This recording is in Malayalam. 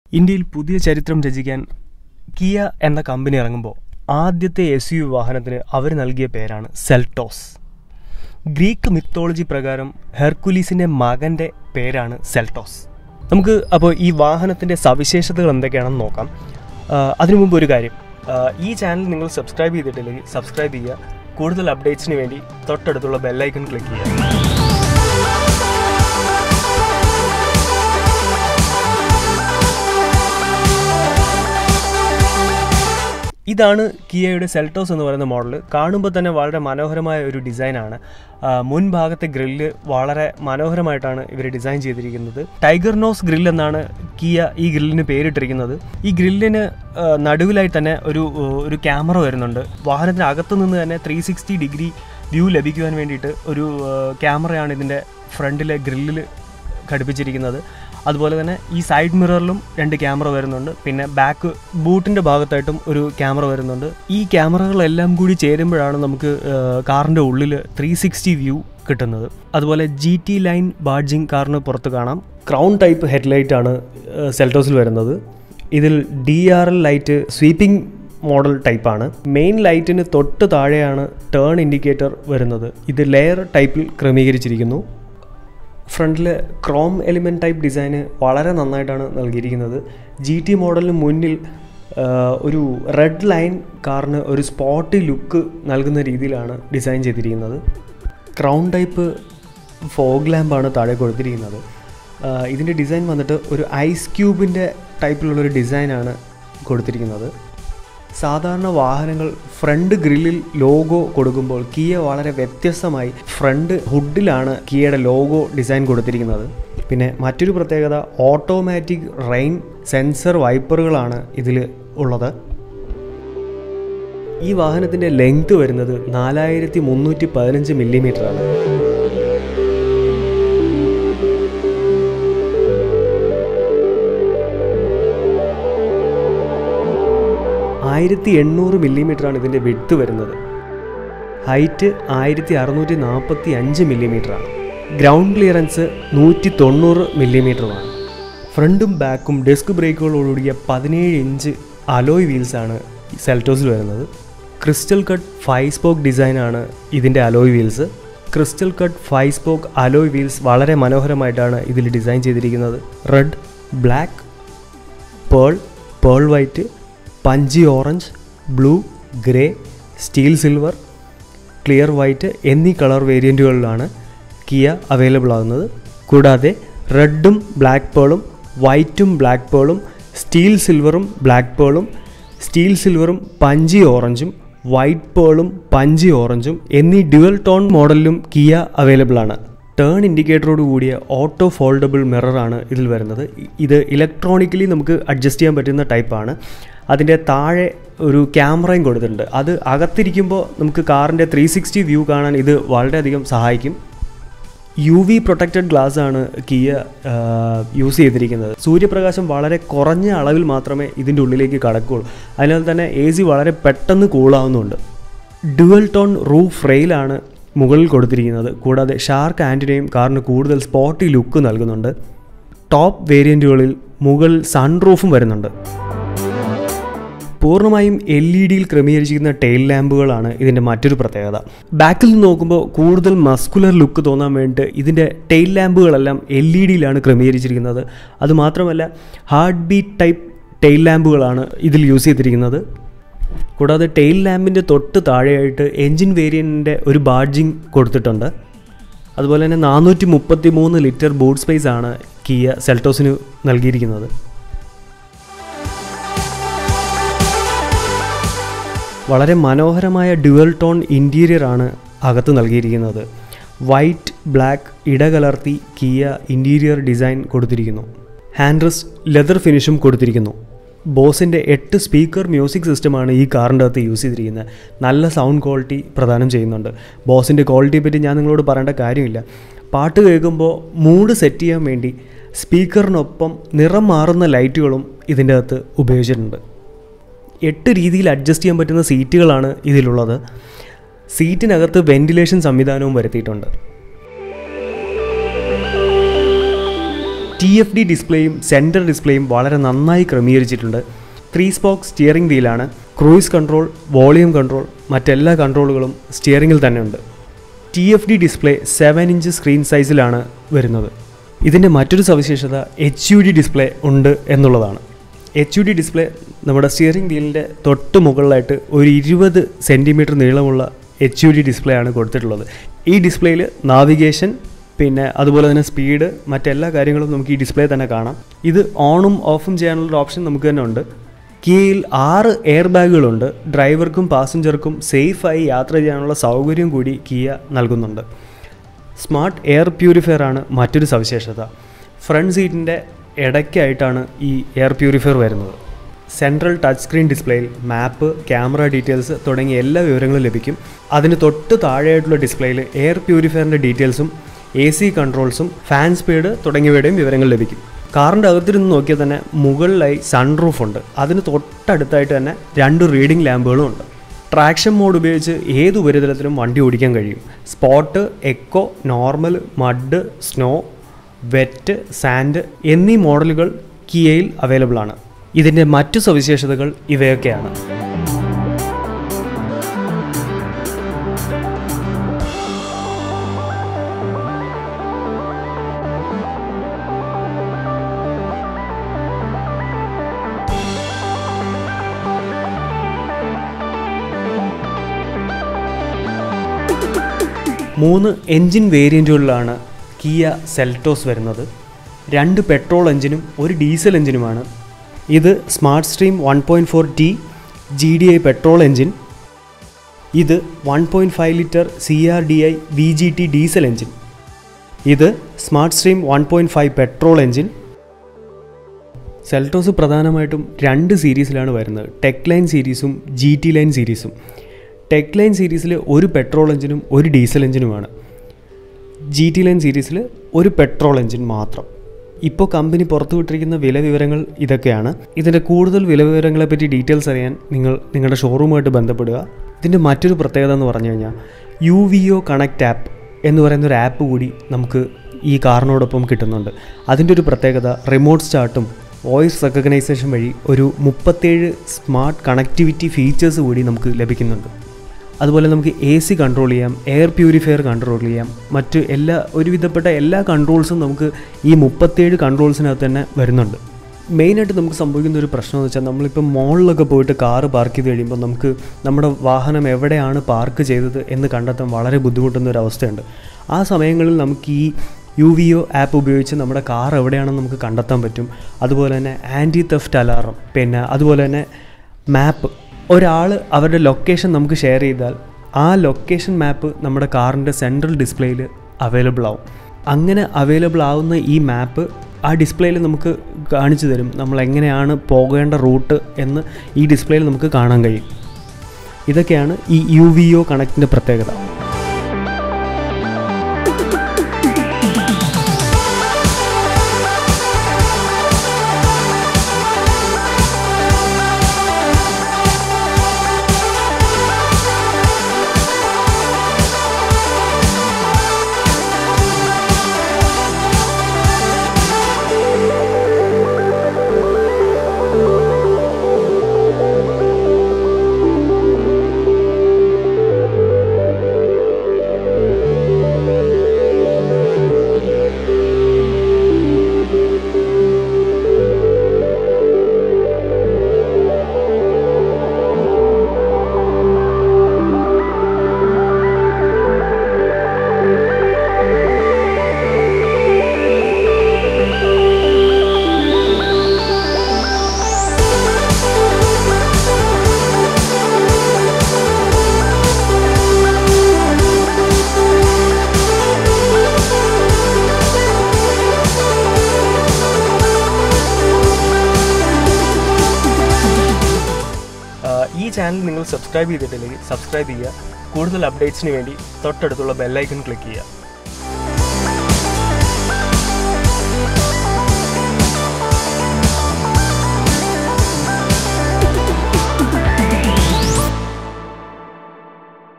ഇന്ത്യയിൽ പുതിയ ചരിത്രം രചിക്കാൻ കിയ എന്ന കമ്പനി ഇറങ്ങുമ്പോൾ ആദ്യത്തെ എസ് യു വാഹനത്തിന് അവർ നൽകിയ പേരാണ് സെൽട്ടോസ് ഗ്രീക്ക് മിത്തോളജി പ്രകാരം ഹെർക്കുലീസിൻ്റെ മകൻ്റെ പേരാണ് സെൽട്ടോസ് നമുക്ക് അപ്പോൾ ഈ വാഹനത്തിൻ്റെ സവിശേഷതകൾ എന്തൊക്കെയാണെന്ന് നോക്കാം ആ, അതിനു മുമ്പ് ഒരു കാര്യം ആ, ഈ ചാനൽ നിങ്ങൾ സബ്സ്ക്രൈബ് ചെയ്തിട്ടില്ലെങ്കിൽ സബ്സ്ക്രൈബ് ചെയ്യുക കൂടുതൽ അപ്ഡേറ്റ്സിന് വേണ്ടി തൊട്ടടുത്തുള്ള ബെല്ലൈക്കൺ ക്ലിക്ക് ചെയ്യുക ഇതാണ് കിയയുടെ സെൽട്ടോസ് എന്ന് പറയുന്ന മോഡൽ കാണുമ്പോൾ തന്നെ വളരെ മനോഹരമായ ഒരു ഡിസൈനാണ് ആ, മുൻഭാഗത്തെ ഗ്രില്ല് വളരെ മനോഹരമായിട്ടാണ് ഇവർ ഡിസൈൻ ചെയ്തിരിക്കുന്നത് ടൈഗർ നോസ് ഗ്രിൽ എന്നാണ് കിയ ഈ ഗ്രില്ലിന് പേരിട്ടിരിക്കുന്നത് ഈ ഗ്രില്ലിന് ആ, നടുവിലായി തന്നെ ഒരു ഒരു ക്യാമറ വരുന്നുണ്ട് വാഹനത്തിന് അകത്തു നിന്ന് തന്നെ ത്രീ സിക്സ്റ്റി ഡിഗ്രി വ്യൂ ലഭിക്കുവാൻ വേണ്ടിയിട്ട് ഒരു ആ, ക്യാമറയാണ് ഇതിൻ്റെ ഫ്രണ്ടിലെ ഗ്രില്ലിൽ ഘടിപ്പിച്ചിരിക്കുന്നത് അതുപോലെ തന്നെ ഈ സൈഡ് മിററിലും രണ്ട് ക്യാമറ വരുന്നുണ്ട് പിന്നെ ബാക്ക് ബൂട്ടിൻ്റെ ഭാഗത്തായിട്ടും ഒരു ക്യാമറ വരുന്നുണ്ട് ഈ ക്യാമറകളെല്ലാം കൂടി ചേരുമ്പോഴാണ് നമുക്ക് കാറിൻ്റെ ഉള്ളിൽ ത്രീ സിക്സ്റ്റി വ്യൂ കിട്ടുന്നത് അതുപോലെ ജി ടി ലൈൻ ബാഡ്ജിങ് കാറിന് പുറത്ത് കാണാം ക്രൗൺ ടൈപ്പ് ഹെഡ്ലൈറ്റ് ആണ് സെൽട്ടോസിൽ വരുന്നത് ഇതിൽ D R L light sweeping model ടൈപ്പാണ് മെയിൻ ലൈറ്റിന് തൊട്ട് താഴെയാണ് ടേൺ ഇൻഡിക്കേറ്റർ വരുന്നത് ഇത് ലെയർ ടൈപ്പിൽ ക്രമീകരിച്ചിരിക്കുന്നു ഫ്രണ്ടിൽ ക്രോം എലിമെൻറ്റ് ടൈപ്പ് ഡിസൈന് വളരെ നന്നായിട്ടാണ് നൽകിയിരിക്കുന്നത് ജി ടി മോഡലിന് മുന്നിൽ ആ, ഒരു റെഡ് ലൈൻ കാറിന് ഒരു സ്പോട്ടി ലുക്ക് നൽകുന്ന രീതിയിലാണ് ഡിസൈൻ ചെയ്തിരിക്കുന്നത് ക്രൗൺ ടൈപ്പ് ഫോഗ് ലാമ്പാണ് താഴെ കൊടുത്തിരിക്കുന്നത് ആ, ഇതിൻ്റെ ഡിസൈൻ വന്നിട്ട് ഒരു ഐസ് ക്യൂബിൻ്റെ ടൈപ്പിലുള്ളൊരു ഡിസൈനാണ് കൊടുത്തിരിക്കുന്നത് സാധാരണ വാഹനങ്ങൾ ഫ്രണ്ട് ഗ്രില്ലിൽ ലോഗോ കൊടുക്കുമ്പോൾ കിയ വളരെ വ്യത്യസ്തമായി ഫ്രണ്ട് ഹുഡിലാണ് കിയയുടെ ലോഗോ ഡിസൈൻ കൊടുത്തിരിക്കുന്നത് പിന്നെ മറ്റൊരു പ്രത്യേകത ഓട്ടോമാറ്റിക് റെയിൻ സെൻസർ വൈപ്പറുകളാണ് ഇതിൽ ഉള്ളത് ഈ വാഹനത്തിൻ്റെ ലെങ്ത് വരുന്നത് നാലായിരത്തി മുന്നൂറ്റി പതിനഞ്ച് മില്ലിമീറ്ററാണ് ആയിരത്തി എണ്ണൂറ് മില്ലിമീറ്ററാണ് ഇതിൻ്റെ വിഡ്ത്ത് വരുന്നത് ഹൈറ്റ് ആയിരത്തി അറുന്നൂറ്റി നാൽപ്പത്തി അഞ്ച് മില്ലിമീറ്ററാണ് ഗ്രൗണ്ട് ക്ലിയറൻസ് നൂറ്റി തൊണ്ണൂറ് മില്ലിമീറ്ററുമാണ് ഫ്രണ്ടും ബാക്കും ഡെസ്ക് ബ്രേക്കുകളോടുകൂടിയ പതിനേഴ് ഇഞ്ച് അലോയ് വീൽസാണ് സെൽറ്റോസിൽ വരുന്നത് ക്രിസ്റ്റൽ കട്ട് ഫൈവ് സ്പോക്ക് ഡിസൈനാണ് ഇതിൻ്റെ alloy wheels crystal cut five spoke alloy wheels വളരെ മനോഹരമായിട്ടാണ് ഇതിൽ ഡിസൈൻ ചെയ്തിരിക്കുന്നത് red black pearl pearl white punchy orange blue grey steel silver clear white എന്നീ കളർ വേരിയൻറ്റുകളിലാണ് കിയ അവൈലബിൾ ആകുന്നത് കൂടാതെ റെഡും ബ്ലാക്ക് പേളും വൈറ്റും ബ്ലാക്ക് പേളും സ്റ്റീൽ സിൽവറും ബ്ലാക്ക് പേളും സ്റ്റീൽ സിൽവറും പഞ്ചി ഓറഞ്ചും വൈറ്റ് പേളും പഞ്ചി ഓറഞ്ചും എന്നീ ഡ്യുവൽ ടോൺ മോഡലിലും കിയ അവൈലബിൾ ആണ് ടേൺ ഇൻഡിക്കേറ്ററോട് കൂടിയ ഓട്ടോ ഫോൾഡബിൾ മിററാണ് ഇതിൽ വരുന്നത് ഇത് ഇലക്ട്രോണിക്കലി നമുക്ക് അഡ്ജസ്റ്റ് ചെയ്യാൻ പറ്റുന്ന ടൈപ്പാണ് അതിൻ്റെ താഴെ ഒരു ക്യാമറയും കൊടുത്തിട്ടുണ്ട് അത് അകത്തിരിക്കുമ്പോൾ നമുക്ക് കാറിൻ്റെ ത്രീ സിക്സ്റ്റി വ്യൂ കാണാൻ ഇത് വളരെയധികം സഹായിക്കും യു വി പ്രൊട്ടക്റ്റഡ് ഗ്ലാസ് ആണ് കിയ യൂസ് ചെയ്തിരിക്കുന്നത് സൂര്യപ്രകാശം വളരെ കുറഞ്ഞ അളവിൽ മാത്രമേ ഇതിൻ്റെ ഉള്ളിലേക്ക് കടക്കുകയുള്ളൂ അതിനാൽ തന്നെ എ സി വളരെ പെട്ടെന്ന് കൂളാവുന്നുണ്ട് ഡുവൽ ടോൺ റൂഫ് റെയിലാണ് മുകളിൽ കൊടുത്തിരിക്കുന്നത് കൂടാതെ ഷാർക്ക് ആൻറ്റിനയും കാറിന് കൂടുതൽ സ്പോട്ടി ലുക്ക് നൽകുന്നുണ്ട് ടോപ്പ് വേരിയൻറ്റുകളിൽ മുകളിൽ സൺറൂഫും വരുന്നുണ്ട് പൂർണ്ണമായും എൽ ഇ ഡിയിൽ ക്രമീകരിച്ചിരിക്കുന്ന ടെയിൽ ലാമ്പുകളാണ് ഇതിൻ്റെ മറ്റൊരു പ്രത്യേകത ബാക്കിൽ നിന്ന് നോക്കുമ്പോൾ കൂടുതൽ മസ്കുലർ ലുക്ക് തോന്നാൻ വേണ്ടിയിട്ട് ഇതിൻ്റെ ടെയിൽ ലാമ്പുകളെല്ലാം എൽ ഇ ഡിയിലാണ് ക്രമീകരിച്ചിരിക്കുന്നത് അതുമാത്രമല്ല ഹാർട്ട് ബീറ്റ് ടൈപ്പ് ടെയിൽ ലാമ്പുകളാണ് ഇതിൽ യൂസ് ചെയ്തിരിക്കുന്നത് കൂടാതെ ടെയിൽ ലാമ്പിൻ്റെ തൊട്ട് താഴെയായിട്ട് എൻജിൻ വേരിയൻറ്റിൻ്റെ ഒരു ബാഡ്ജിങ് കൊടുത്തിട്ടുണ്ട് അതുപോലെ തന്നെ നാനൂറ്റി മുപ്പത്തി മൂന്ന് ലിറ്റർ ബൂട്ട് സ്പേസ് ആണ് കിയ സെൽട്ടോസിന് നൽകിയിരിക്കുന്നത് വളരെ മനോഹരമായ ഡ്യുവൽ ടോൺ ഇൻറ്റീരിയർ ആണ് അകത്ത് നൽകിയിരിക്കുന്നത് വൈറ്റ് ബ്ലാക്ക് ഇടകലർത്തി കിയ ഇൻറ്റീരിയർ ഡിസൈൻ കൊടുത്തിരിക്കുന്നു ഹാൻഡ് റെസ്റ്റ് ലെതർ ഫിനിഷും കൊടുത്തിരിക്കുന്നു ബോസിൻ്റെ എട്ട് സ്പീക്കർ മ്യൂസിക് സിസ്റ്റമാണ് ഈ കാറിൻ്റെ അകത്ത് യൂസ് ചെയ്തിരിക്കുന്നത് നല്ല സൗണ്ട് ക്വാളിറ്റി പ്രദാനം ചെയ്യുന്നുണ്ട് ബോസിൻ്റെ ക്വാളിറ്റിയെ പറ്റി ഞാൻ നിങ്ങളോട് പറയേണ്ട കാര്യമില്ല പാട്ട് കേൾക്കുമ്പോൾ മൂഡ് സെറ്റ് ചെയ്യാൻ വേണ്ടി സ്പീക്കറിനൊപ്പം നിറം മാറുന്ന ലൈറ്റുകളും ഇതിൻ്റെ അകത്ത് ഉപയോഗിച്ചിട്ടുണ്ട് എട്ട് രീതിയിൽ അഡ്ജസ്റ്റ് ചെയ്യാൻ പറ്റുന്ന സീറ്റുകളാണ് ഇതിലുള്ളത് സീറ്റിനകത്ത് വെന്റിലേഷൻ സംവിധാനവും വരുത്തിയിട്ടുണ്ട് ടി എഫ് ഡി ഡിസ്പ്ലേയും സെൻറ്റർ ഡിസ്പ്ലേയും വളരെ നന്നായി ക്രമീകരിച്ചിട്ടുണ്ട് ത്രീ സ്പോക്ക് സ്റ്റിയറിംഗ് വീലാണ് ക്രൂയിസ് കൺട്രോൾ വോളിയം കൺട്രോൾ മറ്റെല്ലാ കൺട്രോളുകളും സ്റ്റിയറിംഗിൽ തന്നെ ഉണ്ട് T F D display seven inch screen സൈസിലാണ് വരുന്നത് ഇതിൻ്റെ മറ്റൊരു സവിശേഷത എച്ച് യു ഡി ഡിസ്പ്ലേ ഉണ്ട് എന്നുള്ളതാണ് എച്ച് യു ഡി ഡിസ്പ്ലേ നമ്മുടെ സ്റ്റിയറിംഗ് വീലിൻ്റെ തൊട്ട് മുകളിലായിട്ട് ഒരു ഇരുപത് സെൻറ്റിമീറ്റർ നീളമുള്ള എച്ച് യു ഡി ഡിസ്പ്ലേ ആണ് കൊടുത്തിട്ടുള്ളത് ഈ ഡിസ്പ്ലേയിൽ നാവിഗേഷൻ പിന്നെ അതുപോലെ തന്നെ സ്പീഡ് മറ്റെല്ലാ കാര്യങ്ങളും നമുക്ക് ഈ ഡിസ്പ്ലേ തന്നെ കാണാം ഇത് ഓണും ഓഫും ചെയ്യാനുള്ള ഓപ്ഷൻ നമുക്ക് തന്നെ ഉണ്ട് കിയയിൽ ആറ് എയർ ബാഗുകളുണ്ട് ഡ്രൈവർക്കും പാസഞ്ചർക്കും സേഫായി യാത്ര ചെയ്യാനുള്ള സൗകര്യം കൂടി കിയ നൽകുന്നുണ്ട് സ്മാർട്ട് എയർ പ്യൂരിഫയർ ആണ് മറ്റൊരു സവിശേഷത ഫ്രണ്ട് സീറ്റിൻ്റെ ഇടയ്ക്കായിട്ടാണ് ഈ എയർ പ്യൂരിഫയർ വരുന്നത് സെൻട്രൽ ടച്ച് സ്ക്രീൻ ഡിസ്പ്ലേയിൽ മാപ്പ് ക്യാമറ ഡീറ്റെയിൽസ് തുടങ്ങിയ എല്ലാ വിവരങ്ങളും ലഭിക്കും അതിന് തൊട്ട് താഴെയായിട്ടുള്ള ഡിസ്പ്ലേയിൽ എയർ പ്യൂരിഫയറിൻ്റെ ഡീറ്റെയിൽസും എ സി കൺട്രോൾസും ഫാൻ സ്പീഡ് തുടങ്ങിയവയുടെയും വിവരങ്ങൾ ലഭിക്കും കാറിൻ്റെ അകത്തിരുന്ന് നോക്കിയാൽ തന്നെ മുകളിലായി സൺറൂഫ് ഉണ്ട് അതിന് തൊട്ടടുത്തായിട്ട് തന്നെ രണ്ട് റീഡിംഗ് ലാമ്പുകളും ഉണ്ട് ട്രാക്ഷൻ മോഡ് ഉപയോഗിച്ച് ഏത് ഉപരിതലത്തിലും വണ്ടി ഓടിക്കാൻ കഴിയും sport eco normal mud snow wet sand എന്നീ മോഡലുകൾ കിയയിൽ അവൈലബിൾ ആണ് ഇതിൻ്റെ മറ്റു സവിശേഷതകൾ ഇവയൊക്കെയാണ് മൂന്ന് എൻജിൻ വേരിയൻറ്റുകളിലാണ് കിയ സെൽറ്റോസ് വരുന്നത് രണ്ട് പെട്രോൾ എഞ്ചിനും ഒരു ഡീസൽ എഞ്ചിനുമാണ് ഇത് smart stream one point four T G D I petrol engine ഇത് one point five litre C R D I V G T diesel engine ഇത് smart stream one point five petrol engine Seltos പ്രധാനമായിട്ടും രണ്ട് സീരീസിലാണ് വരുന്നത് ടെക് ലൈൻ സീരീസും ജി ടി ലൈൻ സീരീസും ടെക് ലൈൻ സീരീസിൽ ഒരു പെട്രോൾ എഞ്ചിനും ഒരു ഡീസൽ എഞ്ചിനുമാണ് ജി ടി ലൈൻ സീരീസിൽ ഒരു പെട്രോൾ എഞ്ചിൻ മാത്രം ഇപ്പോൾ കമ്പനി പുറത്തുവിട്ടിരിക്കുന്ന വില വിവരങ്ങൾ ഇതൊക്കെയാണ് ഇതിൻ്റെ കൂടുതൽ വില വിവരങ്ങളെപ്പറ്റി ഡീറ്റെയിൽസ് അറിയാൻ നിങ്ങൾ നിങ്ങളുടെ ഷോറൂമായിട്ട് ബന്ധപ്പെടുക ഇതിൻ്റെ മറ്റൊരു പ്രത്യേകത എന്ന് പറഞ്ഞു കഴിഞ്ഞാൽ U V O connect app എന്ന് പറയുന്ന ഒരു ആപ്പ് കൂടി നമുക്ക് ഈ കാറിനോടൊപ്പം കിട്ടുന്നുണ്ട് അതിൻ്റെ ഒരു പ്രത്യേകത റിമോട്ട് സ്റ്റാർട്ടും വോയിസ് റെക്കഗ്നൈസേഷൻ വഴി ഒരു മുപ്പത്തേഴ് സ്മാർട്ട് കണക്ടിവിറ്റി ഫീച്ചേഴ്സ് കൂടി നമുക്ക് ലഭിക്കുന്നുണ്ട് അതുപോലെ നമുക്ക് എ സി കൺട്രോൾ ചെയ്യാം എയർ പ്യൂരിഫയർ കൺട്രോൾ ചെയ്യാം മറ്റ് എല്ലാ ഒരുവിധപ്പെട്ട എല്ലാ കൺട്രോൾസും നമുക്ക് ഈ മുപ്പത്തേഴ് കൺട്രോൾസിനകത്ത് തന്നെ വരുന്നുണ്ട് മെയിനായിട്ട് നമുക്ക് സംഭവിക്കുന്ന ഒരു പ്രശ്നം എന്ന് വെച്ചാൽ നമ്മളിപ്പോൾ മോളിലൊക്കെ പോയിട്ട് കാറ് പാർക്ക് ചെയ്ത് കഴിയുമ്പോൾ നമുക്ക് നമ്മുടെ വാഹനം എവിടെയാണ് പാർക്ക് ചെയ്തത് എന്ന് കണ്ടെത്താൻ വളരെ ബുദ്ധിമുട്ടുന്ന ഒരു അവസ്ഥയുണ്ട് ആ സമയങ്ങളിൽ നമുക്ക് ഈ യു വി ഒ ആപ്പ് ഉപയോഗിച്ച് നമ്മുടെ കാർ എവിടെയാണെന്ന് നമുക്ക് കണ്ടെത്താൻ പറ്റും അതുപോലെ തന്നെ ആൻറ്റി തെഫ്റ്റ് അലാറം പിന്നെ അതുപോലെ തന്നെ മാപ്പ് ഒരാൾ അവരുടെ ലൊക്കേഷൻ നമുക്ക് ഷെയർ ചെയ്താൽ ആ ലൊക്കേഷൻ മാപ്പ് നമ്മുടെ കാറിൻ്റെ സെൻട്രൽ ഡിസ്പ്ലേയിൽ അവൈലബിൾ ആവും അങ്ങനെ അവൈലബിൾ ആവുന്ന ഈ മാപ്പ് ആ ഡിസ്പ്ലേയിൽ നമുക്ക് കാണിച്ചു തരും നമ്മൾ എങ്ങനെയാണ് പോകേണ്ട റൂട്ട് എന്ന് ഈ ഡിസ്പ്ലേയിൽ നമുക്ക് കാണാൻ കഴിയും ഇതൊക്കെയാണ് ഈ യു വി ഒ കണക്റ്റിൻ്റെ പ്രത്യേകത ഈ ചാനൽ നിങ്ങൾ സബ്സ്ക്രൈബ് ചെയ്തിട്ടില്ലെങ്കിൽ സബ്സ്ക്രൈബ് ചെയ്യുക കൂടുതൽ അപ്ഡേറ്റ്സിന് വേണ്ടി തൊട്ടടുത്തുള്ള ബെല്ലൈക്കൺ ക്ലിക്ക് ചെയ്യുക